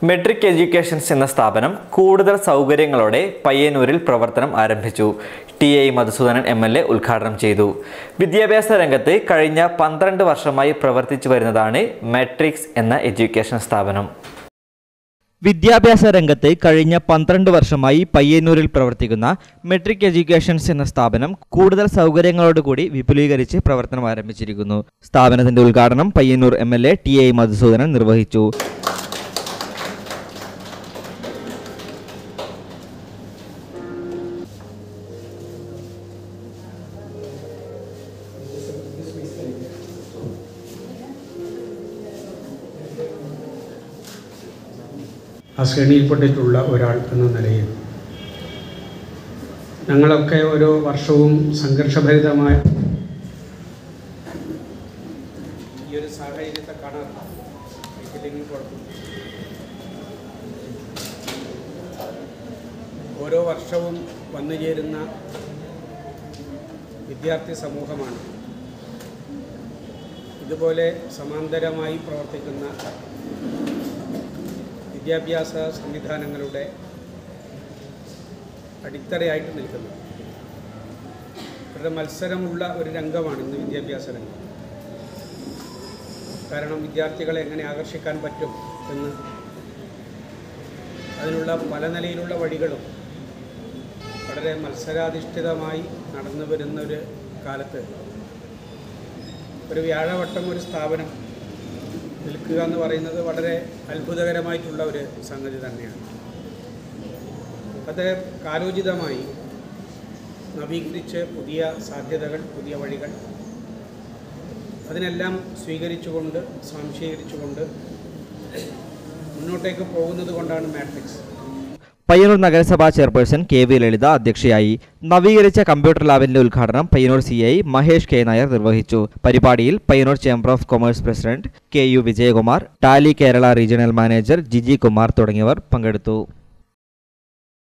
Metric educations എന്ന സ്ഥാപനം കൂടുതൽ സൗകര്യങ്ങളോടെ പയ്യന്നൂരിൽ പ്രവർത്തനം ആരംഭിച്ചു T I Madhusoodanan M L A ഉദ്ഘാടനം ചെയ്തു വിദ്യാഭ്യാസ രംഗത്ത് കഴിഞ്ഞ പന്ത്രണ്ട് വർഷമായി പ്രവർത്തിച്ചു വരുന്നതാണ് മെട്രിക്സ് എന്ന എഡ്യൂക്കേഷൻ സ്ഥാപനം വിദ്യാഭ്യാസ രംഗത്ത് കഴിഞ്ഞ പന്ത്രണ്ട് വർഷമായി പയ്യന്നൂരിൽ പ്രവർത്തിക്കുന്ന മെട്രിക് എഡ്യൂക്കേഷൻസ് എന്ന സ്ഥാപനം കൂടുതൽ സൗകര്യങ്ങളോടുകൂടി വിപുലീകരിച്ച് പ്രവർത്തനം ആരംഭിച്ചിരിക്കുന്നു സ്ഥാപനത്തിന്റെ ഉദ്ഘാടനം Payyannur M L A T I Madhusoodanan നിർവഹിച്ചു ആ ശ്രേണിയിൽപ്പെട്ടിട്ടുള്ള ഒരാൾ എന്ന നിലയിൽ ഞങ്ങളൊക്കെ ഓരോ വർഷവും സംഘർഷഭരിതമായ ഈ ഒരു സാഹചര്യത്തെ കാണാറില്ല ഇതില്ലെങ്കിൽ കുഴപ്പമില്ല. ഓരോ വർഷവും വന്നു ചേരുന്ന വിദ്യാർത്ഥി സമൂഹമാണ് ഇതുപോലെ സമാന്തരമായി പ്രവർത്തിക്കുന്ന വിദ്യാഭ്യാസ സംവിധാനങ്ങളുടെ അടിത്തറയായിട്ട് നിൽക്കുന്നത് വളരെ മത്സരമുള്ള ഒരു രംഗമാണ് ഇന്ന് വിദ്യാഭ്യാസ രംഗം കാരണം വിദ്യാർത്ഥികളെ എങ്ങനെ ആകർഷിക്കാൻ പറ്റും എന്ന് അതിനുള്ള പല നിലയിലുള്ള വഴികളും വളരെ മത്സരാധിഷ്ഠിതമായി നടന്നു വരുന്ന ഒരു കാലത്ത് ഒരു വ്യാഴവട്ടം ഒരു സ്ഥാപനം നിൽക്കുക എന്ന് പറയുന്നത് വളരെ അത്ഭുതകരമായിട്ടുള്ള ഒരു സംഗതി തന്നെയാണ് അത് കാലോചിതമായി നവീകരിച്ച് പുതിയ സാധ്യതകൾ പുതിയ വഴികൾ അതിനെല്ലാം സ്വീകരിച്ചുകൊണ്ട് സ്വാംശീകരിച്ചുകൊണ്ട് മുന്നോട്ടേക്ക് പോകുന്നത് കൊണ്ടാണ് മാട്രിക്സ് പയ്യന്നൂർ നഗരസഭാ ചെയർപേഴ്സൺ കെ വി ലളിത അധ്യക്ഷയായി നവീകരിച്ച കമ്പ്യൂട്ടർ ലാബിന്റെ ഉദ്ഘാടനം Payyannur C I Mahesh K Nair നിർവഹിച്ചു പരിപാടിയിൽ Payyannur chamber of commerce president K U Vijayakumar Tally Kerala regional manager Giji Kumar തുടങ്ങിയവർ പങ്കെടുത്തു